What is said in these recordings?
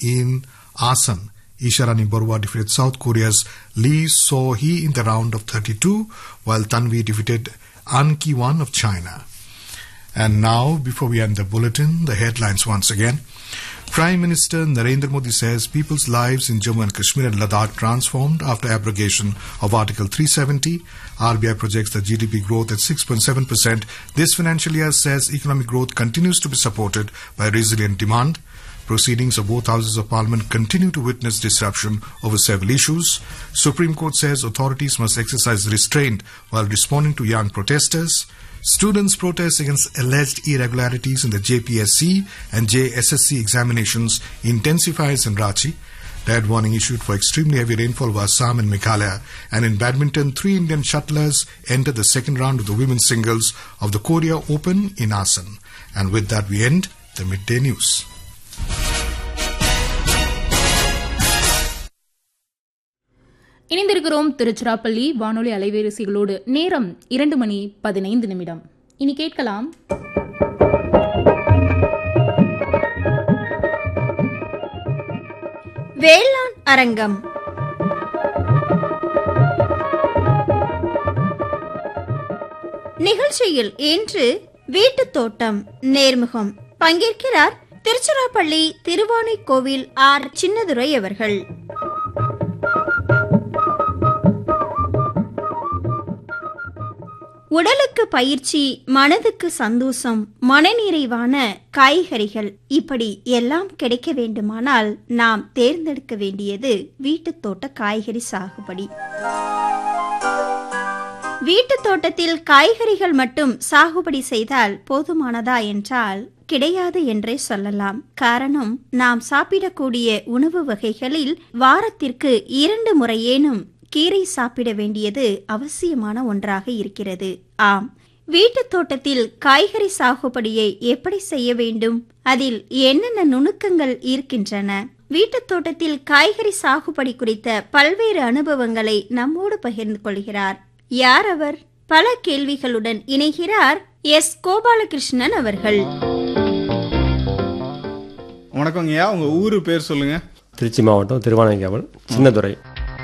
in Asan. Isharani Borwa defeated South Korea's Lee So-hee in the round of 32, while Tanvi defeated An Ki-wan of China. And now, before we end the bulletin, the headlines once again. Prime Minister Narendra Modi says people's lives in Jammu and Kashmir and Ladakh transformed after abrogation of Article 370. RBI projects the GDP growth at 6.7% this financial year, says economic growth continues to be supported by resilient demand. Proceedings of both houses of parliament continue to witness disruption over several issues. Supreme Court says authorities must exercise restraint while responding to young protesters. Students' protest against alleged irregularities in the JPSC and JSSC examinations intensifies in Ranchi. Red warning issued for extremely heavy rainfall over Assam and Meghalaya. And in badminton, three Indian shuttlers entered the second round of the women's singles of the Korea Open in Asan. And with that, we end the midday news. இணைந்திருக்கிறோம் திருச்சிராப்பள்ளி வானொலி அலைவரிசைகளோடு நேரம் இரண்டு மணி பதினைந்து நிமிடம் இனி கேட்கலாம் வேளாண் அரங்கம் நிகழ்ச்சியில் இன்று வீட்டுத் தோட்டம் நேர்முகம் பங்கேற்கிறார் திருச்சிராப்பள்ளி திருவானை கோவில் ஆர் சின்னதுரை அவர்கள் உடலுக்கு பயிற்சி மனதுக்கு சந்தோஷம் மனநிறைவான காய்கறிகள் இப்படி எல்லாம் கிடைக்க வேண்டுமானால் நாம் தேர்ந்தெடுக்க வேண்டியது வீட்டுத் தோட்ட காய்கறி சாகுபடி வீட்டுத் தோட்டத்தில் காய்கறிகள் மட்டும் சாகுபடி செய்தால் போதுமானதா என்றால் கிடையாது என்றே சொல்லலாம் காரணம் நாம் சாப்பிடக்கூடிய உணவு வகைகளில் வாரத்திற்கு இரண்டு முறையேனும் கீரை சாப்பிட வேண்டியது அவசியமான ஒன்றாக இருக்கிறது ஆம் வீட்டுத் தோட்டத்தில் காய்கறி சாகுபடியை எப்படி செய்ய வேண்டும் அதில் என்னென்ன நுணுக்கங்கள் இருக்கின்றன வீட்டுத் தோட்டத்தில் காய்கறி சாகுபடி குறித்த பல்வேறு அனுபவங்களை நம்மோடு பகிர்ந்து கொள்கிறார் யார் அவர் பல கேள்விகளுடன் இணைகிறார் எஸ் கோபாலகிருஷ்ணன் அவர்கள் வணக்கங்கய்யா உங்க ஊரு பேர் சொல்லுங்க திருச்சி மாவட்டம் திருவானைக்காவல் சின்னதுரை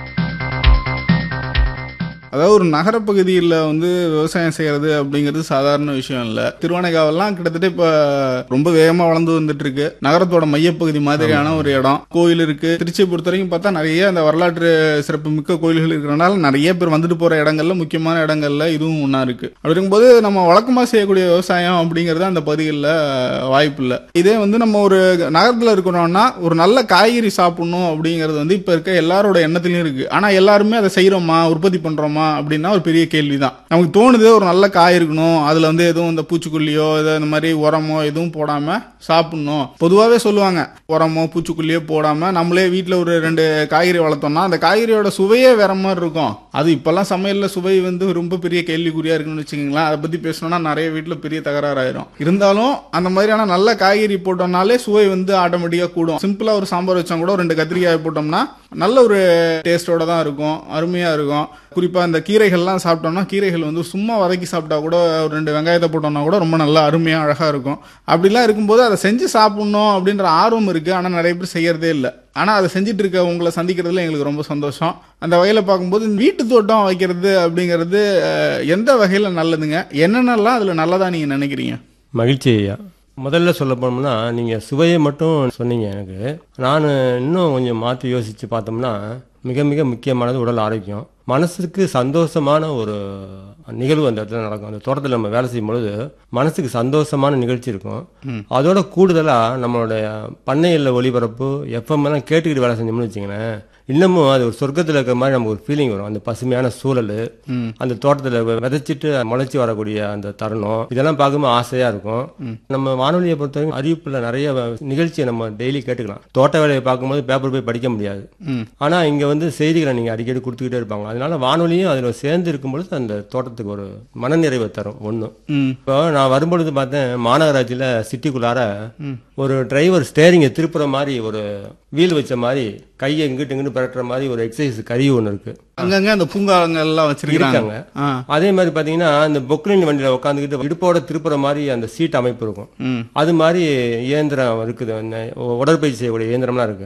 அதாவது ஒரு நகரப்பகுதியில் வந்து விவசாயம் செய்யறது அப்படிங்கிறது சாதாரண விஷயம் இல்லை திருவானைக்காவெல்லாம் கிட்டத்தட்ட இப்போ ரொம்ப வேகமாக வளர்ந்து வந்துட்டு இருக்கு நகரத்தோட மையப்பகுதி மாதிரியான ஒரு இடம் கோயில் இருக்கு திருச்சியை பொறுத்த வரைக்கும் பார்த்தா நிறைய அந்த வரலாற்று சிறப்பு மிக்க கோயில்கள் இருக்கிறனால நிறைய பேர் வந்துட்டு போற இடங்கள்ல முக்கியமான இடங்கள்ல இதுவும் ஒன்றா இருக்கு அப்படி இருக்கும்போது நம்ம வழக்கமாக செய்யக்கூடிய விவசாயம் அப்படிங்கிறது அந்த பகுதிகளில் வாய்ப்பு இல்லை இதே வந்து நம்ம ஒரு நகரத்தில் இருக்கிறோம்னா ஒரு நல்ல காய்கறி சாப்பிடணும் அப்படிங்கிறது வந்து இப்போ இருக்க எல்லாரோட எண்ணத்திலையும் இருக்கு ஆனால் எல்லாருமே அதை செய்கிறோமா உற்பத்தி பண்ணுறோமா அப்படின்னா ஒரு பெரிய கேள்விதான் நமக்கு தோணுது ஒரு நல்ல காய் இருக்கணும் அதுல வந்து எதுவும் இந்த பூச்சிக்கொல்லியோ ஏதோ இந்த மாதிரி உரமோ எதுவும் போடாம சாப்பிடணும் பொதுவாகவே சொல்லுவாங்க உரமோ பூச்சிக்கொல்லியோ போடாம நம்மளே வீட்டில் ஒரு ரெண்டு காய்கறி வளர்த்தோம்னா அந்த காய்கறியோட சுவையே வேற மாதிரி இருக்கும் அது இப்பெல்லாம் சமையல்ல சுவை வந்து ரொம்ப பெரிய கேள்விக்குறியா இருக்குன்னு வச்சுக்கோங்களேன் அதை பத்தி பேசணும்னா நிறைய வீட்டில் பெரிய தகராறாயிரும் இருந்தாலும் அந்த மாதிரியான நல்ல காய்கறி போட்டோம்னாலே சுவை வந்து ஆட்டோமேட்டிக்காக கூடும் சிம்பிளா ஒரு சாம்பார் வச்சா கூட ஒரு ரெண்டு கத்திரிக்காய் போட்டோம்னா நல்ல ஒரு டேஸ்டோட தான் இருக்கும் அருமையா இருக்கும் குறிப்பா இந்த கீரைகள்லாம் சாப்பிட்டோம்னா கீரைகள் வந்து சும்மா வதக்கி சாப்பிட்டா கூட ஒரு ரெண்டு வெங்காயத்தை போட்டோம்னா கூட ரொம்ப நல்லா அருமையா அழகா இருக்கும் அப்படிலாம் இருக்கும்போது அதை செஞ்சு சாப்பிடணும் அப்படின்ற ஆர்வம் இருக்கு ஆனா நிறைய பேர் செய்யறதே இல்லை ஆனா அதை செஞ்சுட்டு இருக்க உங்களை சந்திக்கிறதுல எங்களுக்கு ரொம்ப சந்தோஷம் அந்த வகையில பார்க்கும்போது வீட்டு தோட்டம் வைக்கிறது அப்படிங்கிறது அஹ், எந்த வகையில நல்லதுங்க என்னென்னலாம் அதுல நல்லதா நீங்க நினைக்கிறீங்க மகிழ்ச்சி ஐயா முதல்ல சொல்ல போனோம்னா நீங்கள் சுவையை மட்டும் சொன்னீங்க எனக்கு நான் இன்னும் கொஞ்சம் மாற்றி யோசித்து பார்த்தோம்னா மிக மிக முக்கியமானது உடல் ஆரோக்கியம் மனசுக்கு சந்தோஷமான ஒரு நிகழ்வு அந்த இடத்துல நடக்கும் அந்த தோட்டத்தில் நம்ம வேலை செய்யும் பொழுது மனசுக்கு சந்தோஷமான நிகழ்ச்சி இருக்கும் அதோட கூடுதலாக நம்மளுடைய பண்ணையில் ஒளிபரப்பு எஃப்எம் எல்லாம் கேட்டுக்கிட்டு வேலை செஞ்சோம்னு வச்சுங்களேன் இன்னமும் அது ஒரு சொர்க்கத்தில் இருக்கிற மாதிரி நமக்கு ஒரு ஃபீலிங் வரும் அந்த பசுமையான சூழல் அந்த தோட்டத்தில் விதைச்சிட்டு முளைச்சி வரக்கூடிய அந்த தருணம் இதெல்லாம் பார்க்கும்போது ஆசையாக இருக்கும் நம்ம வானொலியை பொறுத்தவரைக்கும் அறிவிப்பில் நிறைய நிகழ்ச்சியை நம்ம டெய்லி கேட்டுக்கலாம் தோட்ட வேலையை பார்க்கும்போது பேப்பர் போய் படிக்க முடியாது ஆனால் இங்கே வந்து செய்திகளை நீங்கள் அடிக்கடி கொடுத்துக்கிட்டே இருப்பாங்க அதனால வானொலியும் அதில் சேர்ந்து இருக்கும் பொழுது அந்த தோட்டத்துக்கு ஒரு மனநிறைவை தரும் ஒன்று ம் இப்போ நான் வரும்பொழுது பார்த்தேன் மாநகராட்சியில் சிட்டிக்குள்ளார ஒரு டிரைவர் ஸ்டேரிங்கை திருப்புற மாதிரி ஒரு வீல் வச்ச மாதிரி கையை இங்கிட்டு இங்கிட்டு பரட்டுற மாதிரி ஒரு எக்ஸசைஸ் கருவி ஒன்று இருக்கு அங்கங்க அந்த பூங்காங்கள் எல்லாம் வச்சிருக்காங்க இருக்காங்க ஆ அதே மாதிரி பார்த்தீங்கன்னா இந்த பொக்லின் வண்டியில் உட்காந்துக்கிட்டு இடுப்போட திருப்புற மாதிரி அந்த சீட் அமைப்பு இருக்கும் ம் அது மாதிரி இயந்திரம் இருக்குது அந்த உடற்பயிற்சி செய்யக்கூடிய இயந்திரம்லாம் இருக்கு